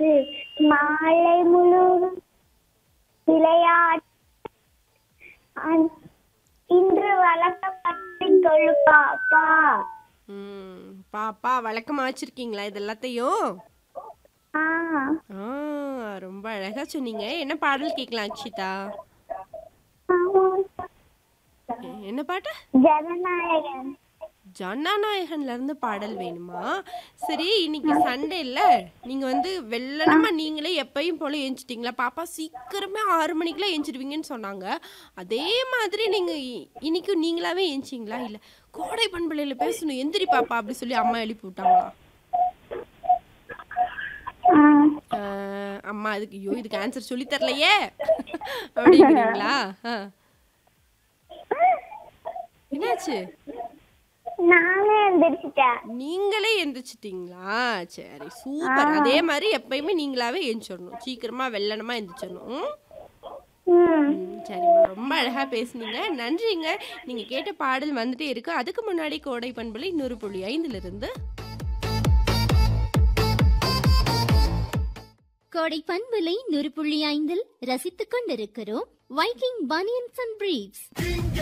இன்று மாலை முழுவதும் விளையாட்டு அன்- இன்று வழக்கப்பட்டு கொள்ளு பாப்பா ம் பாப்பா வழக்கமா வச்சிருக்கீங்களா இது எல்லாத்தையும் ஆ ஆ ரொம்ப அழகா சொன்னீங்க என்ன பாடல் கேட்கலாம் அக்ஷிதா ஆமா. எ- என்ன பாட்டு ஜனநாயகன் ஜனநாயகன்ல இருந்து பாடல் வேணுமா சரி இன்னைக்கு சண்டே இல்ல நீங்க வந்து வெள்ளனமா நீங்களே எப்பயும் போல ஏஞ்சிட்டீங்களா பாப்பா சீக்கிரமே ஆறு மணிக்கெல்லாம் ஏஞ்சிடுவீங்கன்னு சொன்னாங்க அதே மாதிரி நீங்க இ- இன்னைக்கு நீங்களாவே ஏஞ்சிங்களா இல்ல கோடை பண்பலையில பேசணும் எந்திரி பாப்பா அப்படி சொல்லி அம்மா எழுப்பி விட்டாங்களா ஆ, ஆஹ், அம்மா அதுக்கு ஐயோ இதுக்கு ஆன்சர் சொல்லி தரலையே அப்படிங்கிறீங்களா ஆ. என்னாச்சு நானே எந்திரிச்சிட்டேன் நீங்களே எந்திரிச்சிட்டீங்களா சரி சூப்பர் அதே மாதிரி எப்பயுமே நீங்களாவே எந்திரிச்சிடணும் சீக்கிரமா வெள்ளனமா எந்திரிச்சிடணும் ம்? ம் ம், சரிம்மா ரொம்ப அழகா பேசுனீங்க நன்றிங்க நீங்க கேட்ட பாடல் வந்துட்டே இருக்கு அதுக்கு முன்னாடி கோடை பண்பலை இன்னொரு புள்ளி ஐந்துல இருந்து கோடை பண்பலை நூறு புள்ளி ஐந்தில் ரசித்துக் கொண்டிருக்கிறோம் வைக்கிங் பனியன்ஸ் அண்ட் பிரீவ்ஸ்